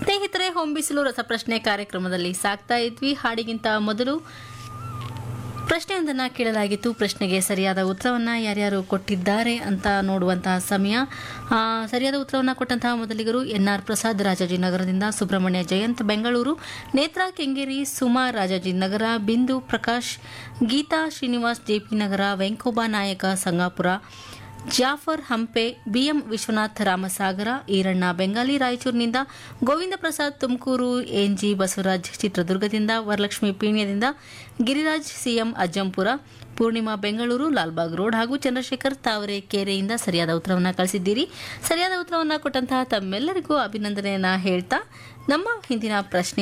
ಸ್ನೇಹಿತರೆ ಹೊಂಬಿಸಲು ರಸಪ್ರಶ್ನೆ ಕಾರ್ಯಕ್ರಮದಲ್ಲಿ ಸಾಕ್ತಾ ಇದ್ವಿ ಹಾಡಿಗಿಂತ ಮೊದಲು ಪ್ರಶ್ನೆಯೊಂದನ್ನು ಕೇಳಲಾಗಿತ್ತು ಪ್ರಶ್ನೆಗೆ ಸರಿಯಾದ ಉತ್ತರವನ್ನು ಯಾರ್ಯಾರು ಕೊಟ್ಟಿದ್ದಾರೆ ಅಂತ ನೋಡುವಂತಹ ಸಮಯ ಆ, ಸರಿಯಾದ ಉತ್ತರವನ್ನು ಕೊಟ್ಟಂತಹ ಮೊದಲಿಗರು ಎನ್ ಆರ್ ಪ್ರಸಾದ್ ರಾಜಾಜಿನಗರದಿಂದ ಸುಬ್ರಹ್ಮಣ್ಯ ಜಯಂತ್ ಬೆಂಗಳೂರು ನೇತ್ರಾ ಕೆಂಗೇರಿ ಸುಮಾ ರಾಜಾಜಿನಗರ ಬಿಂದು ಪ್ರಕಾಶ್ ಗೀತಾ ಶ್ರೀನಿವಾಸ್ ಜೆಪಿ ನಗರ ವೆಂಕೋಬಾ ನಾಯಕ ಸಂಗಾಪುರ ಜಾಫರ್ ಹಂಪೆ ಬಿಎಂ ವಿಶ್ವನಾಥ್ ರಾಮಸಾಗರ ಈರಣ್ಣ ಬೆಂಗಾಲಿ ರಾಯಚೂರಿನಿಂದ ಗೋವಿಂದ ಪ್ರಸಾದ್ ತುಮಕೂರು ಎನ್ಜಿ ಬಸವರಾಜ್ ಚಿತ್ರದುರ್ಗದಿಂದ ವರಲಕ್ಷ್ಮಿ ಪೀಣ್ಯದಿಂದ ಗಿರಿರಾಜ್ ಸಿಎಂ ಅಜ್ಜಂಪುರ ಪೂರ್ಣಿಮಾ ಬೆಂಗಳೂರು ಲಾಲ್ಬಾಗ್ ರೋಡ್ ಹಾಗೂ ಚಂದ್ರಶೇಖರ್ ತಾವರೆಕೆರೆಯಿಂದ ಸರಿಯಾದ ಉತ್ತರವನ್ನು ಕಳಿಸಿದ್ದೀರಿ ಸರಿಯಾದ ಉತ್ತರವನ್ನು ಕೊಟ್ಟಂತಹ ತಮ್ಮೆಲ್ಲರಿಗೂ ಅಭಿನಂದನೆಯನ್ನ ಹೇಳ್ತಾ ನಮ್ಮ ಹಿಂದಿನ ಪ್ರಶ್ನೆ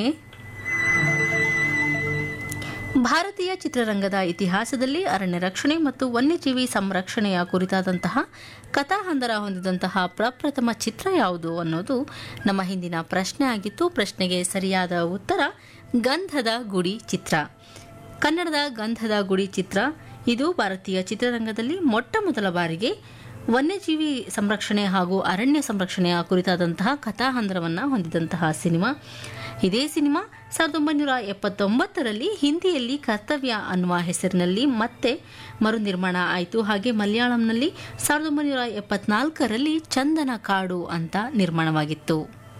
ಭಾರತೀಯ ಚಿತ್ರರಂಗದ ಇತಿಹಾಸದಲ್ಲಿ ಅರಣ್ಯ ರಕ್ಷಣೆ ಮತ್ತು ವನ್ಯಜೀವಿ ಸಂರಕ್ಷಣೆಯ ಕುರಿತಾದಂತಹ ಕಥಾಹಂದರ ಹೊಂದಿದಂತಹ ಪ್ರಪ್ರಥಮ ಚಿತ್ರ ಯಾವುದು ಅನ್ನೋದು ನಮ್ಮ ಹಿಂದಿನ ಪ್ರಶ್ನೆ ಆಗಿತ್ತು ಪ್ರಶ್ನೆಗೆ ಸರಿಯಾದ ಉತ್ತರ ಗಂಧದ ಗುಡಿ ಚಿತ್ರ ಕನ್ನಡದ ಗಂಧದ ಗುಡಿ ಚಿತ್ರ ಇದು ಭಾರತೀಯ ಚಿತ್ರರಂಗದಲ್ಲಿ ಮೊಟ್ಟ ಮೊದಲ ಬಾರಿಗೆ ವನ್ಯಜೀವಿ ಸಂರಕ್ಷಣೆ ಹಾಗೂ ಅರಣ್ಯ ಸಂರಕ್ಷಣೆಯ ಕುರಿತಾದಂತಹ ಕಥಾಹಂದರವನ್ನು ಹೊಂದಿದಂತಹ ಸಿನಿಮಾ ಇದೇ ಸಿನಿಮಾ ಸಾವಿರದ ಒಂಬೈನೂರ ಎಪ್ಪತ್ತೊಂಬತ್ತರಲ್ಲಿ ಹಿಂದಿಯಲ್ಲಿ ಕರ್ತವ್ಯ ಅನ್ನುವ ಹೆಸರಿನಲ್ಲಿ ಮತ್ತೆ ಮರುನಿರ್ಮಾಣ ಆಯಿತು ಹಾಗೆ ಮಲಯಾಳಂನಲ್ಲಿ ಸಾವಿರದ ಒಂಬೈನೂರ ಎಪ್ಪತ್ನಾಲ್ಕರಲ್ಲಿ ಚಂದನ ಕಾಡು ಅಂತ ನಿರ್ಮಾಣವಾಗಿತ್ತು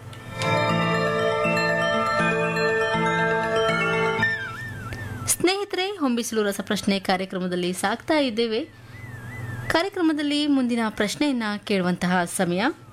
ಸ್ನೇಹಿತರೆ ಹೊಂಬಿಸಲು ರಸಪ್ರಶ್ನೆ ಕಾರ್ಯಕ್ರಮದಲ್ಲಿ ಸಾಕ್ತಾ ಇದ್ದೇವೆ ಕಾರ್ಯಕ್ರಮದಲ್ಲಿ ಮುಂದಿನ ಪ್ರಶ್ನೆಯನ್ನ ಕೇಳುವಂತಹ ಸಮಯ